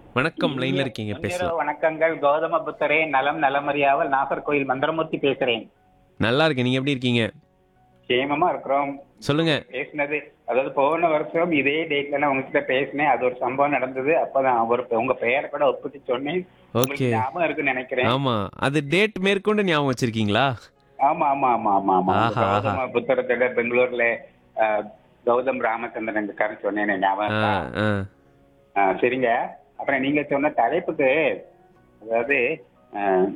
வணக்கம் லைன்ல இருக்கீங்க முன்னிரவு பேசலாம் வணக்கங்கள் கௌதம புத்தரே நலம் நலமறியாமல் நாகர்கோயில் மந்திரமூர்த்தி பேசுறேன் நல்லா இருக்கேன் நீங்க எப்படி இருக்கீங்க சேமமா இருக்கிறோம் சொல்லுங்க பேசினது அதாவது போன வருஷம் இதே டேட்ல நான் உங்ககிட்ட பேசினேன் அது ஒரு சம்பவம் நடந்தது அப்பதான் ஒரு உங்க பெயரை கூட ஒப்பிட்டு சொன்னேன் உங்களுக்கு ஓகே ஞாபகம் இருக்குன்னு நினைக்கிறேன் ஆமா அது டேட் மேற்கொண்டு ஞாபகம் வச்சிருக்கீங்களா ஆமா ஆமா ஆமா ஆமா ஆமா ஆஹா, ஆஹா. கௌதம புத்தரத்தோட பெங்களூர்ல அஹ், கௌதம் ராமச்சந்திரன் இருக்காருன்னு சொன்னேன் ஞாபகம் ஆ, இருக்கா? ஆ. ஆ, சரிங்க அப்புறம் நீங்க சொன்ன தலைப்புக்கு அதாவது அஹ்,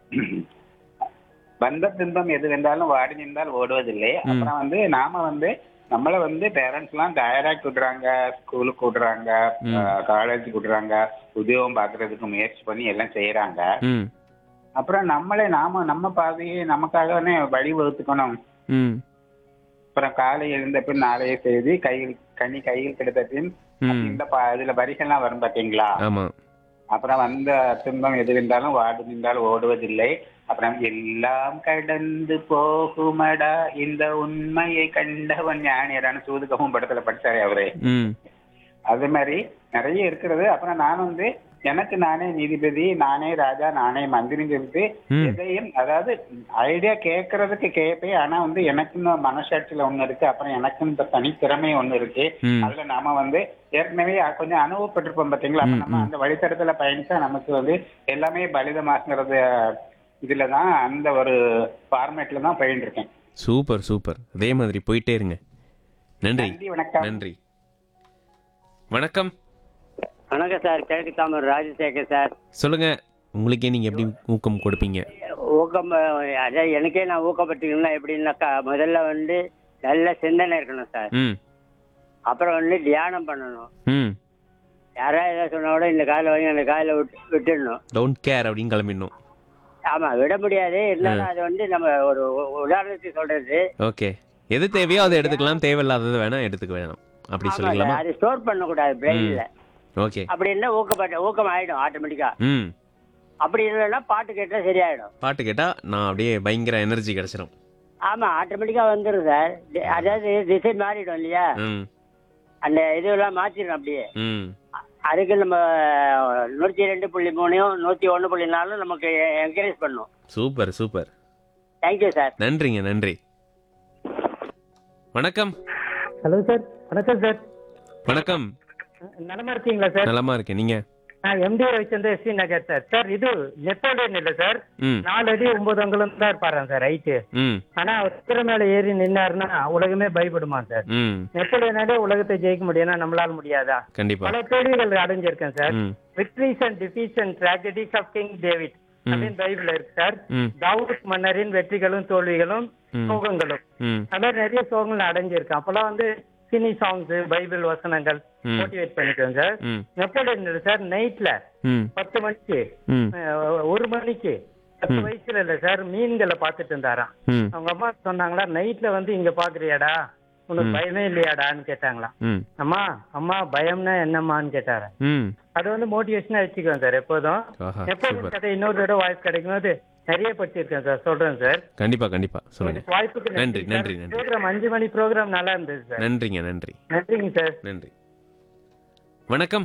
வந்த துன்பம் எது வந்தாலும் வாடி நின்றால் ஓடுவதில்லை அப்புறம் வந்து நாம வந்து நம்மள வந்து பேரண்ட்ஸ் எல்லாம் தயாராக்கி விடுறாங்க ஸ்கூலுக்கு விடுறாங்க காலேஜ் விடுறாங்க உத்தியோகம் பாக்குறதுக்கு முயற்சி பண்ணி எல்லாம் செய்யறாங்க ம் அப்புறம் நம்மளே நாம நம்ம பாதையை நமக்காகவே வழி வகுத்துக்கணும் ம் அப்புறம் காலை எழுந்த பின் நாளைய செய்தி கையில் கனி கையில் கிடைத்த பின் ம் இந்த ப- இதுல வரிகள்லாம் வரும் பாத்தீங்களா ஆமா அப்புறம் வந்த துன்பம் எது இருந்தாலும் வாடு நின்றால் ஓடுவதில்லை அப்புறம் எல்லாம் கடந்து போகுமடா இந்த உண்மையை கண்டவன் ஞானியரான சூதுகவும் படத்துல படிச்சாரு அவரு ம் அது மாதிரி நிறைய இருக்கிறது அப்புறம் நான் வந்து எனக்கு நானே நீதிபதி நானே ராஜா நானே மந்திரின்னு சொல்லிட்டு ம். எதையும் அதாவது ஐடியா கேட்கறதுக்கு கேட்பேன் ஆனா வந்து எனக்குன்னு மனசாட்சியில ஒண்ணு இருக்கு அப்புறம் எனக்குன்னு இந்த தனித்திறமை ஒண்ணு இருக்கு ம் அதுல நாம வந்து ஏற்கனவே கொஞ்சம் அனுபவப்பட்டிருப்போம் பாத்தீங்களா அப்ப ம், நம்ம ம். அந்த வழித்தடத்துல பயணிச்சா நமக்கு வந்து எல்லாமே பலிதமாக்குறது இதுலதான் அந்த ஒரு ஃபார்மேட்ல தான் பயின்று இருக்கேன் சூப்பர் சூப்பர் அதே மாதிரி போயிட்டே இருங்க நன்றி நன்றி வணக்கம் நன்றி வணக்கம் வணக்கம் சார் கிழக்கு தாமர் ராஜசேகர் சார் சொல்லுங்க உங்களுக்கே நீங்க எப்படி ஊக்கம் கொடுப்பீங்க ஊக்கம் அஹ், அதாவது எனக்கே நான் ஊக்கப்படுத்திக்கணும்னா எப்படின்னாக்கா முதல்ல வந்து நல்ல சிந்தனை இருக்கணும் சார் ம் அப்புறம் வந்து தியானம் பண்ணணும் ம் யாராவது ஏதாவது சொன்னா கூட இந்த காலை வாங்கி அந்த காலை விட்டு விட்டுடணும் டோன்ட் கேர் அப்படின்னு கிளம்பிடணும் ஆமா விட முடியாது இருந்தாலும் அது வந்து நம்ம ஒரு உ- உதாரணத்துக்கு சொல்றது ஓகே எது தேவையோ அதை எடுத்துக்கலாம் தேவையில்லாதது வேணா எடுத்துக்க வேணாம் அப்படி ஆமா சொல்லிக்கலாமா சார், அது ஸ்டோர் பண்ணக்கூடாது பிரெயின்ல ஓகே அப்படி இருந்தா ஊக்கப்பட்ட ஊக்கம் ஆயிடும் ஆட்டோமேட்டிக்கா ம் அப்படி இல்லைன்னா பாட்டு கேட்டா சரியாயிடும் பாட்டு கேட்டா நான் அப்படியே பயங்கர எனர்ஜி கிடைச்சிரும் ஆமா ஆட்டோமேட்டிக்கா வந்துடும் சார் தி- அதாவது திசை மாறிடும் இல்லையா ம் அந்த இதுவெல்லாம் மாத்திடும் அப்படியே ம் அதுக்கு நம்ம நூற்றி ரெண்டு புள்ளி மூணையும் நூற்றி ஒன்று புள்ளி நாலும் நமக்கு என்கரேஜ் பண்ணும் சூப்பர் சூப்பர் தேங்க்யூ சார் நன்றிங்க நன்றி வணக்கம் ஹலோ சார் வணக்கம் சார் வணக்கம் நலமா இருக்கீங்களா சார் நலமா இருக்கேன் நீங்க நான் MD Ravichandra SV Nagar sir sir இது நெப்போலியன் இல்ல சார் ம் நாலு அடி ஒன்பது அங்குலம் தான் இருப்பாராம் சார் ஹைட்டு ம் ஆனா அவர் குதிரை மேல ஏறி நின்னாருன்னா உலகமே பயப்படுமா சார் ம் நெப்போலியனாலே உலகத்தை ஜெயிக்க முடியும்னா நம்மளால முடியாதா கண்டிப்பா பல தோல்விகள் அடைஞ்சிருக்கேன் சார் ம் victories and defeats and tragedies of king David அப்படின்னு பைபிள் இருக்கு சார் ம் தாவூத் மன்னரின் வெற்றிகளும் தோல்விகளும் ம். சோகங்களும் ம் அது மாதிரி நிறைய சோகங்கள் அடைஞ்சிருக்கேன் அப்பெல்லாம் வந்து சினி சாங்ஸ் பைபிள் வசனங்கள் ம். மோட்டிவேட் பண்ணிக்கோங்க சார் ம் நெப்போலியன் சார் நைட்ல ம் பத்து மணிக்கு ம் அஹ், ஒரு மணிக்கு பத்து ம். வயசுல இல்ல சார் மீன்களை பார்த்துட்டு இருந்தாராம் ம் அவங்க அம்மா சொன்னாங்களா நைட்ல வந்து இங்க பாக்குறியாடா உனக்கு ம். பயமே இல்லையாடான்னு கேட்டாங்களாம் ம் அம்மா அம்மா பயம்னா என்னம்மான்னு கேட்டாரு ம் அது வந்து மோட்டிவேஷனா வச்சுக்குவேன் சார் எப்போதும் ஆஹா எப்போதும் சூப்பர் கதை இன்னொரு தடவை வாய்ஸ் கிடைக்கும்போது நிறைய படிச்சிருக்கேன் சார் சொல்றேன் சார் கண்டிப்பா கண்டிப்பா சொல்லுங்க உங்களுக்கு வாய்ப்புக்கு நன்றி, நன்றி, நன்றி. ப்ரோக்ராம் அஞ்சு மணி ப்ரோக்ராம் நல்லா இருந்தது சார் நன்றிங்க நன்றி நன்றிங்க சார் நன்றி வணக்கம்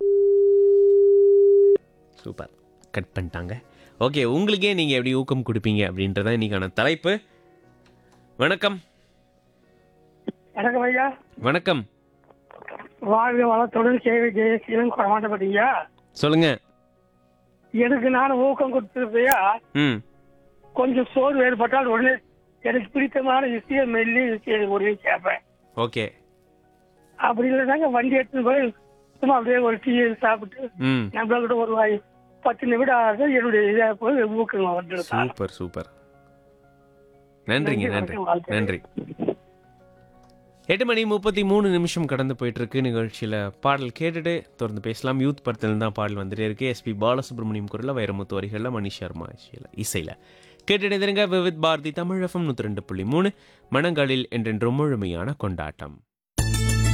சூப்பர் கட் பண்ணிட்டாங்க ஓகே உங்களுக்கே நீங்கள் எப்படி ஊக்கம் கொடுப்பீங்க அப்படின்றதான் இன்னைக்கான தலைப்பு வணக்கம் வணக்கம் ஐயா வணக்கம் வாழ்க வளத்துடன் சேவை ஜெயசீலன் கொடமாட்டப்பட்டீங்க சொல்லுங்க எனக்கு நான் ஊக்கம் கொடுத்துருப்பையா ம் கொஞ்சம் சோறு ஏற்பட்டால் உடனே எனக்கு பிடித்தமான விஷயம் மெல்லி விஷயம் உடனே கேட்பேன் ஓகே அப்படி இல்லைனாங்க வண்டி எடுத்துன்னு போய் சும்மா அப்படியே ஒரு டீ சாப்பிட்டு ம் நம்மள கூட ஒரு வாய் பத்து நிமிடம் ஆகுது என்னுடைய இதாக போய் ஊக்கம் வந்துடும் சூப்பர் சூப்பர் நன்றிங்க நன்றி நன்றி எட்டு மணி முப்பத்தி மூணு நிமிஷம் கடந்து போயிட்டு இருக்கு நிகழ்ச்சியில் பாடல் கேட்டுட்டு தொடர்ந்து பேசலாம் யூத் படத்துல தான் பாடல் வந்துட்டே இருக்கு எஸ்பி பாலசுப்ரமணியம் குரலில் வைரமுத்து வரிகளில் மணி சர்மா இசையில் கேட்டுட்டு விவித் பாரதி தமிழ் எஃப்எம் நூற்றி ரெண்டு புள்ளி மூணு மனங்களில் என்றென்றும் முழுமையான கொண்டாட்டம்